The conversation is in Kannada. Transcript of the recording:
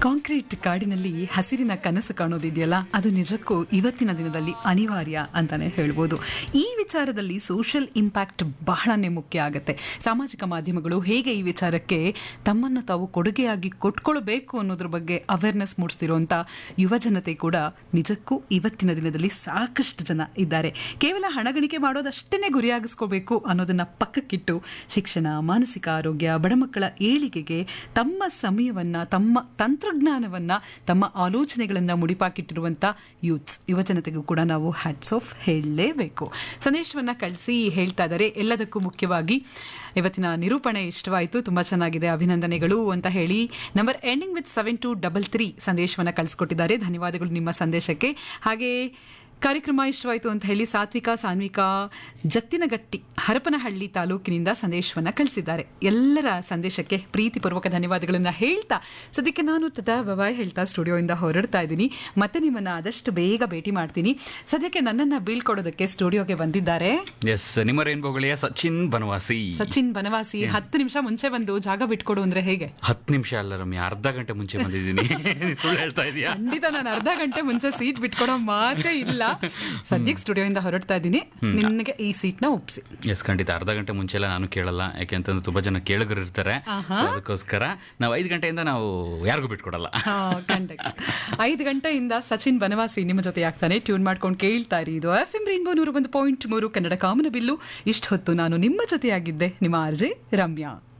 ಕಾಂಕ್ರೀಟ್ ಕಾಡಿನಲ್ಲಿ ಹಸಿರಿನ ಕನಸು ಕಾಣೋದಿದೆಯಲ್ಲ ಅದು ನಿಜಕ್ಕೂ ಇವತ್ತಿನ ದಿನದಲ್ಲಿ ಅನಿವಾರ್ಯ ಅಂತಾನೆ ಹೇಳ್ಬೋದು ಈ ವಿಚಾರದಲ್ಲಿ ಸೋಷಿಯಲ್ ಇಂಪ್ಯಾಕ್ಟ್ ಬಹಳನೇ ಮುಖ್ಯ ಆಗುತ್ತೆ ಸಾಮಾಜಿಕ ಮಾಧ್ಯಮಗಳು ಹೇಗೆ ಈ ವಿಚಾರಕ್ಕೆ ತಮ್ಮನ್ನು ತಾವು ಕೊಡುಗೆಯಾಗಿ ಕೊಟ್ಕೊಳ್ಬೇಕು ಅನ್ನೋದ್ರ ಬಗ್ಗೆ ಅವೇರ್ನೆಸ್ ಮೂಡಿಸ್ತಿರುವಂತ ಯುವ ಜನತೆ ಕೂಡ ನಿಜಕ್ಕೂ ಇವತ್ತಿನ ದಿನದಲ್ಲಿ ಸಾಕಷ್ಟು ಜನ ಇದ್ದಾರೆ ಕೇವಲ ಹಣಗಳಿಕೆ ಮಾಡೋದಷ್ಟೇ ಗುರಿಯಾಗಿಸ್ಕೋಬೇಕು ಅನ್ನೋದನ್ನ ಪಕ್ಕಕ್ಕಿಟ್ಟು ಶಿಕ್ಷಣ ಮಾನಸಿಕ ಆರೋಗ್ಯ ಬಡಮಕ್ಕಳ ಏಳಿಗೆಗೆ ತಮ್ಮ ಸಮಯವನ್ನ ತಮ್ಮ ತಂತ್ರಜ್ಞಾನವನ್ನ ತಮ್ಮ ಆಲೋಚನೆಗಳನ್ನ ಮುಡಿಪಾಕಿಟ್ಟಿರುವಂತ ಯೂತ್ಸ್ ಯುವಜನತೆಗೂ ಕೂಡ ನಾವು ಹ್ಯಾಟ್ಸ್ ಆಫ್ ಹೇಳಲೇಬೇಕು ಸಂದೇಶವನ್ನ ಕಳಿಸಿ ಹೇಳ್ತಾ ಇದ್ದಾರೆ ಎಲ್ಲದಕ್ಕೂ ಮುಖ್ಯವಾಗಿ ಇವತ್ತಿನ ನಿರೂಪಣೆ ಇಷ್ಟವಾಯಿತು ತುಂಬಾ ಚೆನ್ನಾಗಿದೆ ಅಭಿನಂದನೆಗಳು ಅಂತ ಹೇಳಿ number ending with seven two double three ಸಂದೇಶವನ್ನ ಕಳಿಸ್ಕೊಟ್ಟಿದ್ದಾರೆ ಧನ್ಯವಾದಗಳು ನಿಮ್ಮ ಸಂದೇಶಕ್ಕೆ ಹಾಗೆ ಕಾರ್ಯಕ್ರಮ ಇಷ್ಟವಾಯಿತು ಅಂತ ಹೇಳಿ ಸಾತ್ವಿಕ ಸಾನ್ವಿಕ ಜತ್ತಿನಗಟ್ಟಿ ಹರಪನಹಳ್ಳಿ ತಾಲೂಕಿನಿಂದ ಸಂದೇಶವನ್ನ ಕಳಿಸಿದ್ದಾರೆ ಎಲ್ಲರ ಸಂದೇಶಕ್ಕೆ ಪ್ರೀತಿಪೂರ್ವಕ ಧನ್ಯವಾದಗಳನ್ನ ಹೇಳ್ತಾ ಸದ್ಯಕ್ಕೆ ನಾನು ಟಟಾ ಬಬಾಯ್ ಹೇಳ್ತಾ ಸ್ಟುಡಿಯೋಯಿಂದ ಹೊರಡ್ತಾ ಇದ್ದೀನಿ ಮತ್ತೆ ನಿಮ್ಮನ್ನ ಆದಷ್ಟು ಬೇಗ ಭೇಟಿ ಮಾಡ್ತೀನಿ ಸದ್ಯಕ್ಕೆ ನನ್ನನ್ನ ಬೀಳ್ಕೊಡೋದಕ್ಕೆ ಸ್ಟುಡಿಯೋಗೆ ಬಂದಿದ್ದಾರೆ ಎಸ್ ನಿಮ್ಮ ರೇನ್ಬೋಗಳಿಯ ಸಚಿನ್ ಬನವಾಸಿ ಸಚಿನ್ ಬನವಾಸಿ ಹತ್ತು ನಿಮಿಷ ಮುಂಚೆ ಬಂದು ಜಾಗ ಬಿಟ್ಕೊಡು ಅಂದ್ರೆ ಹೇಗೆ ಹತ್ತು ನಿಮಿಷ ಅಲ್ಲ ರಮ್ಯ ಅರ್ಧ ಗಂಟೆ ಮುಂಚೆ ಬಂದಿದ್ದೀನಿ ಸುಳ್ಳು ಹೇಳ್ತಾ ಇದೀಯಾ ಖಂಡಿತ ನಾನು ಅರ್ಧ ಗಂಟೆ ಮುಂಚೆ ಸೀಟ್ ಬಿಟ್ಕೊಡೋ ಮಾತೇ ಇಲ್ಲ ಸದ್ಯಕ್ಕೆ ಸ್ಟುಡಿಯೋಯಿಂದ ಹೊರಡ್ತಾ ಇದ್ದೀನಿ ನಿನಗೆ ಈ ಸೀಟ್ನ ಒಪ್ಸಿ ಎಸ್ ಖಂಡಿತ ಅರ್ಧ ಗಂಟೆ ಮುಂಚೆ ಎಲ್ಲ ನಾನು ಕೇಳಲ್ಲ ಯಾಕೆಂತಂದ್ರೆ ತುಂಬಾ ಜನ ಕೇಳುಗರು ಇರ್ತಾರೆ So ಅದಕ್ಕೋಸ್ಕರ ನಾವು ಐದು ಗಂಟೆಯಿಂದ ನಾವು ಯಾರಿಗೂ ಬಿಟ್ಕೊಡಲ್ಲ ಐದು ಗಂಟೆಯಿಂದ ಸಚಿನ್ ಬನವಾಸಿ ನಿಮ್ಮ ಜೊತೆ ಆಗ್ತಾನೆ ಟ್ಯೂನ್ ಮಾಡ್ಕೊಂಡು ಕೇಳ್ತಾ ಇರಿ ಇದು ಎಫ್ ಎಂ ರೈನ್ಬೋ ನೂರ ಒಂದು ಪಾಯಿಂಟ್ ಮೂರು ಕನ್ನಡ ಕಾಮನ ಬಿಲ್ಲು ಇಷ್ಟು ಹೊತ್ತು ನಾನು ನಿಮ್ಮ ಜೊತೆಯಾಗಿದ್ದೆ ನಿಮ್ಮ ಆರ್ಜೆ ರಮ್ಯಾ